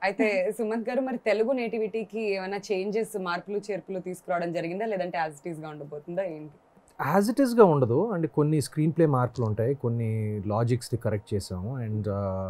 అయితే సుమంత్ గారు మరి తెలుగు నేటివిటీకి ఏమైనా చేంజెస్ మార్పులు చేర్పులు తీసుకురావడం జరిగిందా లేదంటే యాజ్ ఇట్ ఈస్ గా ఉండబోతుందా ఏంటి యాజ్ ఇట్ ఈస్గా ఉండదు అంటే కొన్ని స్క్రీన్ ప్లే మార్పులు ఉంటాయి కొన్ని లాజిక్స్ని కరెక్ట్ చేసాము and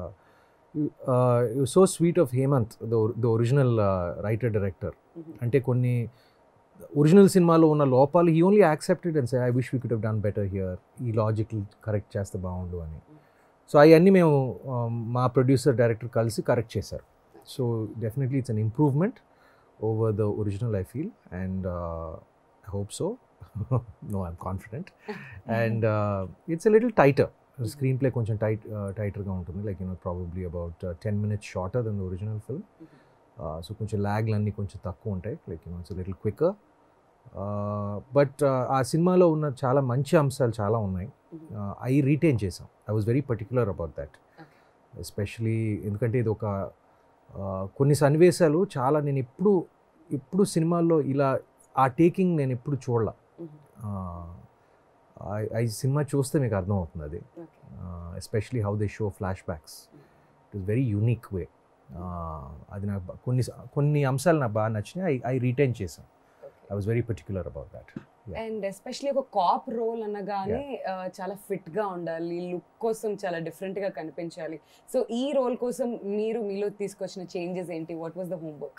so sweet of Hemanth the original writer director అంటే కొన్ని ఒరిజినల్ సినిమాలో ఉన్న లోపాలు he only accepted and say I wish we could have done better here ఈ లాజిక్ కరెక్ట్ చేస్తే బాగుండు అని సో అవన్నీ మేము um, మా ప్రొడ్యూసర్ డైరెక్టర్ కలిసి కరెక్ట్ చేశారు so definitely it's an improvement over the original I feel and I hope so no I'm confident and it's a little tighter screen play కొంచెం tight టైటర్గా ఉంటుంది like you know probably about ten minutes shorter than the original film so కొంచెం ల్యాగ్లు అన్నీ కొంచెం తక్కువ ఉంటాయి like you know it's little quicker but ఆ సినిమాలో ఉన్న చాలా మంచి అంశాలు చాలా ఉన్నాయి అవి రీటైన్ చేసాం I was very particular about that especially ఎందుకంటే ఇది ఒక uh, కొన్ని సన్నివేశాలు చాలా నేను ఎప్పుడు ఎప్పుడు సినిమాల్లో ఇలా ఆ టేకింగ్ నేను ఎప్పుడు చూడాల ఈ సినిమా చూస్తే మీకు అర్థమవుతుంది అది especially how they show flashbacks it is very unique way అది నాకు బా- కొన్ని కొన్ని అంశాలు నాకు బాగా నచ్చినాయి ఐ ఐ రీటైన్ చేశాను I was very particular about that and especially ఒక కాప్ రోల్ అనగానే ఆ, చాలా ఫిట్ గా ఉండాలి లుక్ కోసం చాలా డిఫరెంట్ గా కనిపించాలి సో ఈ రోల్ కోసం మీరు మీలో తీసుకొచ్చిన చేంజెస్ ఏంటి what was the homework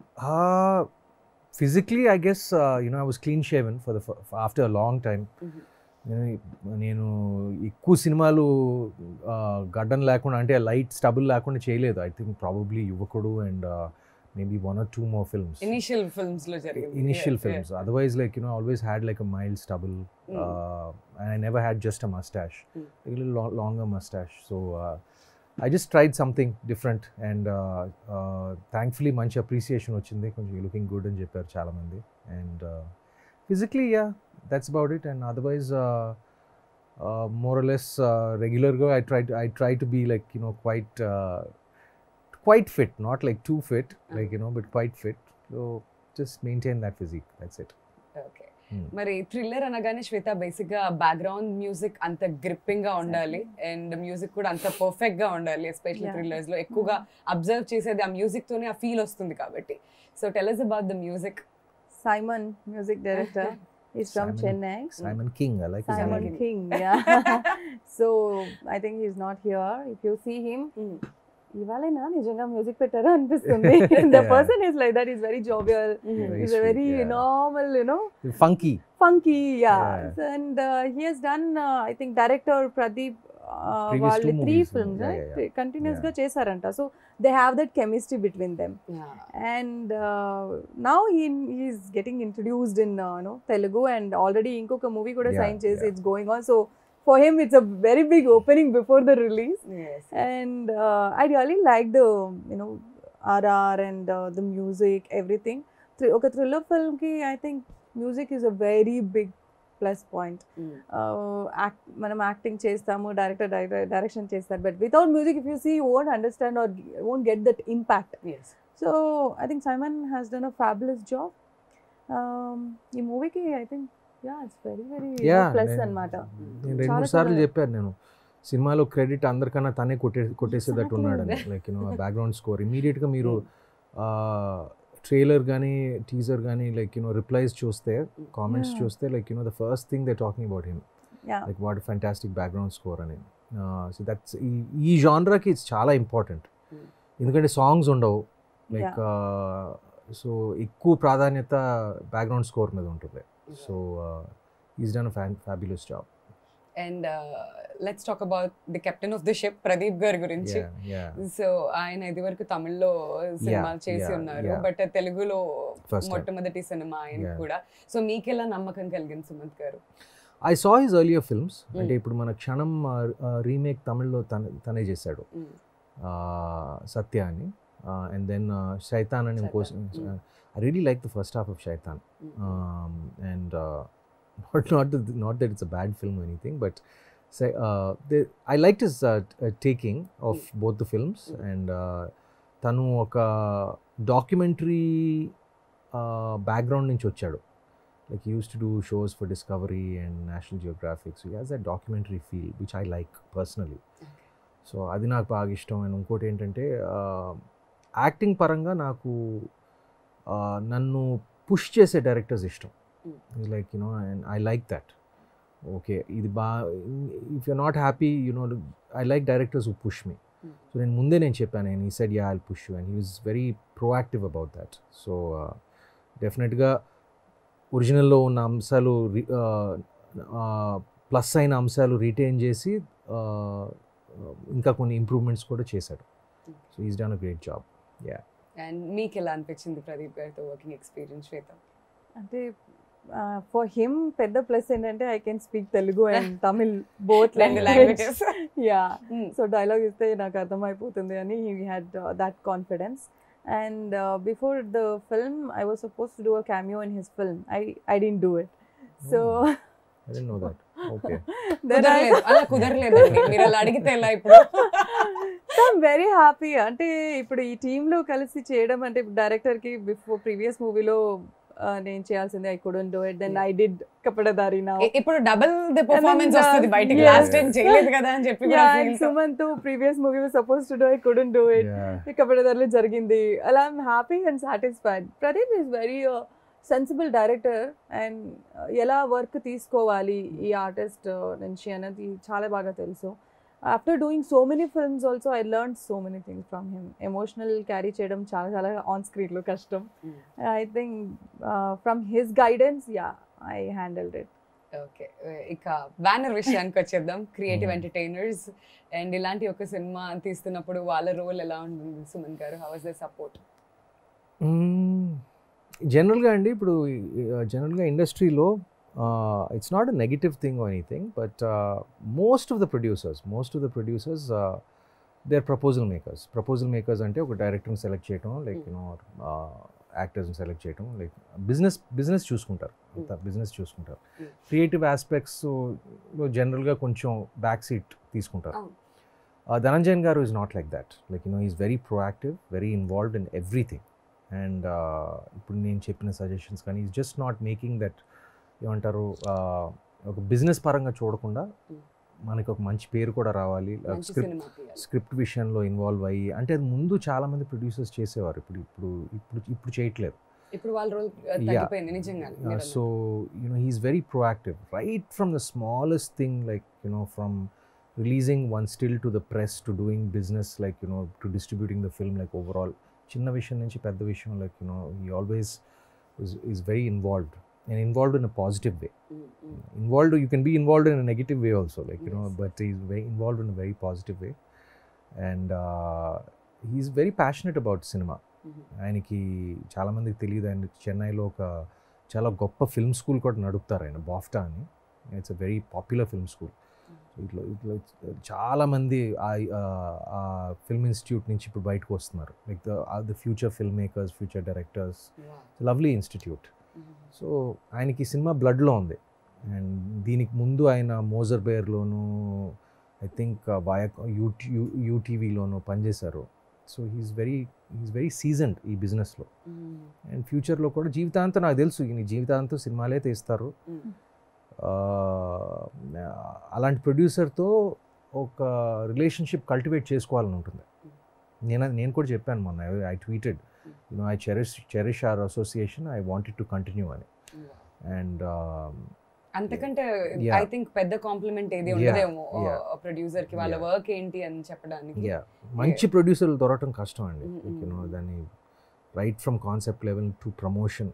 physically I guess you know I was clean shaven for the after a long time నేను నేను ఎక్కువ సినిమాలు ఆ, గడ్డం లేకుండా అంటే లైట్ స్టబుల్ లేకుండా చేయలేదు ఐ థింక్ ప్రాబబ్లీ యువకుడు and maybe one or two more films initial films లో జరిగింది initial Yeah, films. yeah. Otherwise, like you know, I always had like a mild stubble, Mm. uh, and I never had just a mustache, Mm. a little lo- longer mustache. So uh, I just tried something different, and uh, uh, thankfully, మంచి appreciation వచ్చింది కొంచెం looking good అని చెప్పారు చాలా మంది and physically yeah that's about it and otherwise more less రెగ్యులర్గా I try I try to be like you know quite quite fit, not like too fit, like you know, but quite fit. So just maintain that physique. That's it. Okay. Hmm. మరి thriller అనగానే Shweta basic గా background music అంత gripping గా ఉండాలి and music కూడా అంత perfect గా ఉండాలి ఎస్పెషల్లీ Yeah. థ్రిల్లర్స్ లో ఎక్కువగా అబ్జర్వ్ చేసేది ఆ మ్యూజిక్ తోనే ఆ ఫీల్ వస్తుంది కాబట్టి so tell us about the music Simon, music director, is from Simon- Chennai. Simon King, I like his Simon name. King, yeah. so I think he's not here. If you see him, ఇవాళైనా నిజంగా music పెట్టారా అనిపిస్తుంది the Yeah. Person is like that is very jovial Very is sweet, very yeah. Normal you know Funky. funky yeah, Yeah. and uh, he has done uh, i think director pradeep uh, Previous వాళ్ళ two three movies, films yeah, right yeah, yeah. Continuous గా Yeah. చేశారంట so they have that chemistry between them and now is getting introduced in no Telugu and already ఇంకొక movie కూడా Yeah, sign చేసి yeah. It's going on so for him it's a very big opening before the release and uh, I really like the you know RR and uh, the music, everything. Thr- ఒక thriller film కి I think music is a very big plus point మనం acting చేస్తాము director direction చేస్తారు but without music if you see won't understand or won't get that impact so I think Simon has done a fabulous job ఈ మూవీకి I think yeah it's very very Yeah. Plus నేను- అన్నమాట నేను రెండు చాలా మూడు సార్లు చాలా- చెప్పాను నేను సినిమాలో క్రెడిట్ అందరికన్నా తనే కొట్టే కొట్టేసేటట్టు Exactly. ఉన్నాడని లైక్ యూనో బ్యాక్గ్రౌండ్ స్కోర్ ఇమీడియట్గా మీరు ట్రైలర్ కానీ టీజర్ కానీ లైక్ యూనో రిప్లైస్ చూస్తే కామెంట్స్ Yeah. చూస్తే like you know the first thing they talking about him yeah like what fantastic background score అని సో దట్స్ ఈ ఈ జాన్రాకి ఇట్స్ చాలా ఇంపార్టెంట్ Mm. ఎందుకంటే సాంగ్స్ ఉండవు లైక్ సో ఎక్కువ ప్రాధాన్యత బ్యాక్గ్రౌండ్ స్కోర్ మీద ఉంటుంది so is done fan fabulous job and let's talk about the captain of the ship Pradeep గారి గురించి సో ఆయన ఇది వరకు తమిళ్లో సినిమాలు చేసి yeah, ఉన్నారు yeah. బట్ తెలుగులో First time. మొట్టమొదటి సినిమా ఆయన Yeah. కూడా సో మీకెలా నమ్మకం కలిగింది సుమంత్ గారు I saw his earlier films Mm. అంటే ఇప్పుడు మన క్షణం రీమేక్ తమిళ్లో తన తనే చేశాడు Mm. uh, సత్య అని అండ్ దెన్ శైతాన్ అని ఇంకో Shaitan, I really like the first half of Shaitan Mm. um, and uh, not not that, not that it's a bad film or anything, but say uh, the, I liked his uh, t- uh, taking of both the films, Mm. and uh, తను ఒక documentary background నుంచి వచ్చాడు like used to do shows for Discovery and National Geographic so has that documentary feel which I like personally so అది నాకు బాగా ఇష్టం and ఇంకోటి ఏంటంటే యాక్టింగ్ పరంగా నాకు ఆ, నన్ను పుష్ చేసే డైరెక్టర్స్ ఇష్టం Mm. Like you know and I like that okay ఇది బా if you not happy you know I like directors who push me Mm. So నేను ముందే నేను చెప్పాను నేను ఈ said yeah I push you and he was very proactive about that so డెఫినెట్గా ఒరిజినల్లో ఉన్న అంశాలు ప్లస్ అయిన అంశాలు రిటైన్ చేసి uh, ఇంకా కొన్ని ఇంప్రూవ్మెంట్స్ కూడా చేశాడు so is done a great job and మీకు ఎలా అనిపించింది ప్రదీప్ గారితో వర్కింగ్ ఎక్స్పీరియన్స్ శ్వేత అంటే ఫర్ హిమ్ పెద్ద ప్లస్ ఏంటంటే I can speak Telugu and Tamil both రెండు languages languages yeah so dialogue ఇస్తే నాకు అర్థమైపోతుంది అని he had that confidence and before the film I was suppose to do a cameo in his film I I didn't do it so I didn't know that okay then I కుదరలేదు అలా కుదరలేదండి మీరు అలా అడిగితే ఎలా ఇప్పుడు I'm very happy అంటే ఇప్పుడు ఈ టీంలో కలిసి చేయడం అంటే డైరెక్టర్కి బిఫోర్ ప్రీవియస్ మూవీలో నేను చేయాల్సింది I couldn't do it then I did Kapatadhaari నా ఇ- ఇప్పుడు double the performance then, uh, వస్తుంది బయటికి yes. లాస్ట్ టైం చేయలేదు కదా అని చెప్పి కూడా Yeah, feel and తో- Sumanth previous movie suppose to do I couldn't do it కపడదారిలో జరిగింది అలా I'm happy and satisfied Pradeep is very sensible director and ఎలా వర్క్ తీసుకోవాలి ఈ ఆర్టిస్ట్ నుంచి అనేది చాలా బాగా తెలుసు after doing so many films also I learn so many things from him emotional carry చేయడం చాలా చాలా ఆన్ స్క్రీన్లో కష్టం Mm. I think from his guidance yeah I handled it okay ఇక బ్యానర్ విషయానికి వచ్చేద్దాం క్రియేటివ్ Hmm. ఎంటర్టైనర్స్ అండ్ ఇలాంటి ఒక సినిమా తీస్తున్నప్పుడు వాళ్ళ రోల్ ఎలా ఉంటుంది సుమన్ గారు హౌ వాజ్ ద సపోర్ట్ జనరల్గా అండి ఇప్పుడు జనరల్గా ఇండస్ట్రీలో it's not a negative thing anything but most of the producers most of the producers they are proposal makers proposal makers అంటే ఒక డైరెక్టర్ని సెలెక్ట్ చేయటం లైక్ యూనో యాక్టర్స్ని సెలెక్ట్ చేయటం లైక్ బిజినెస్ బిజినెస్ చూసుకుంటారు అంత బిజినెస్ చూసుకుంటారు Mm. క్రియేటివ్ ఆస్పెక్ట్స్ జనరల్గా కొంచెం బ్యాక్ సీట్ తీసుకుంటారు అవును. ధనంజయన్ గారు is not like that like you know is very proactive very involved in everything and ఇప్పుడు నేను చెప్పిన సజెషన్స్ కానీ is just not making that ఏమంటారు uh, ఒక బిజినెస్ పరంగా చూడకుండా Mm. మనకి ఒక మంచి పేరు కూడా రావాలి మంచి స్క్రిప్ట్ సినిమా తీయాలి స్క్రిప్ట్ విషయంలో ఇన్వాల్వ్ అయ్యి అంటే అది ముందు చాలా మంది ప్రొడ్యూసర్స్ చేసేవారు ఇప్పుడు ఇప్పుడు ఇప్పుడు ఇప్పుడు చేయట్లేదు ఇప్పుడు వాళ్ళ రోల్ తగ్గిపోయింది నిజంగా so you know he's very proactive right from the smallest thing like you know from releasing one still to the press to doing business like you know to distributing the film like overall చిన్న విషయం నుంచి పెద్ద విషయం like you know he always is very involved and involved in a positive way involved you can be involved in a negative way also like you know Yes. but he's very involved in a very positive way and uh, he's very passionate about cinema ఆయనకి చాలామందికి తెలియదు ఆయన చెన్నైలో ఒక చాలా గొప్ప film school కూడా నడుపుతారు ఆయన బాఫ్టా అని it's a very popular film school ఇట్లా ఇట్లా చాలామంది ఆ ఫిల్మ్ ఇన్స్టిట్యూట్ నుంచి ఇప్పుడు బయటకు వస్తున్నారు like the the future film makers future directors lovely institute so ఆయనకి సినిమా బ్లడ్లో ఉంది అండ్ దీనికి ముందు ఆయన మోజర్ బేర్లోను ఐ థింక్ వాయా యూట్యూ యూటీవీలోను పనిచేశారు so he's very he's very seasoned ఈ బిజినెస్లో అండ్ ఫ్యూచర్లో కూడా జీవితాంతం నాకు తెలుసు ఈయన జీవితాంతం సినిమాలే తీస్తారు ఆ, అలాంటి ప్రొడ్యూసర్తో ఒక రిలేషన్షిప్ కల్టివేట్ చేసుకోవాలని ఉంటుంది నేను నేను కూడా చెప్పాను మొన్న I tweeted you know I cherish cherish our association I wanted to continue అని అండ్ అంతకంటే Yeah. ఐ థింక్ పెద్ద కాంప్లిమెంట్ ఏది Yeah, ఉండదేమో yeah. ప్రొడ్యూసర్ కి వాళ్ళ Yeah. వర్క్ ఏంటి అని చెప్పడానికి యా మంచి ప్రొడ్యూసర్లు దొరకటం కష్టం అండి Mm, mm, యూనో mm. దాన్ని right from concept level to promotion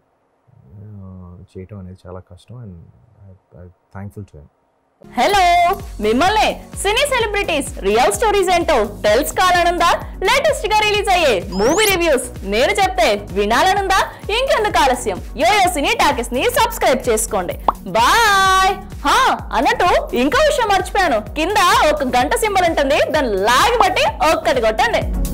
చేయటం అనేది చాలా కష్టం and thankful to hmm hello మిమ్మల్ని సినీ సెలబ్రిటీస్ రియల్ స్టోరీస్ ఏంటో తెలుసుకోవాలనుందా లేటెస్ట్ గా రిలీజ్ అయ్యే మూవీ రివ్యూస్ నేను చెప్తే వినాలనుందా ఇంకెందుకు ఆలస్యం యోయో సినీ టాకెస్ ని సబ్స్క్రైబ్ చేసుకోండి బాయ్ హా అన్నట్టు ఇంకో విషయం మర్చిపోయాను కింద ఒక గంట సింబల్ ఉంటుంది దాన్ని లాగి బట్టి ఒక్కటి కొట్టండి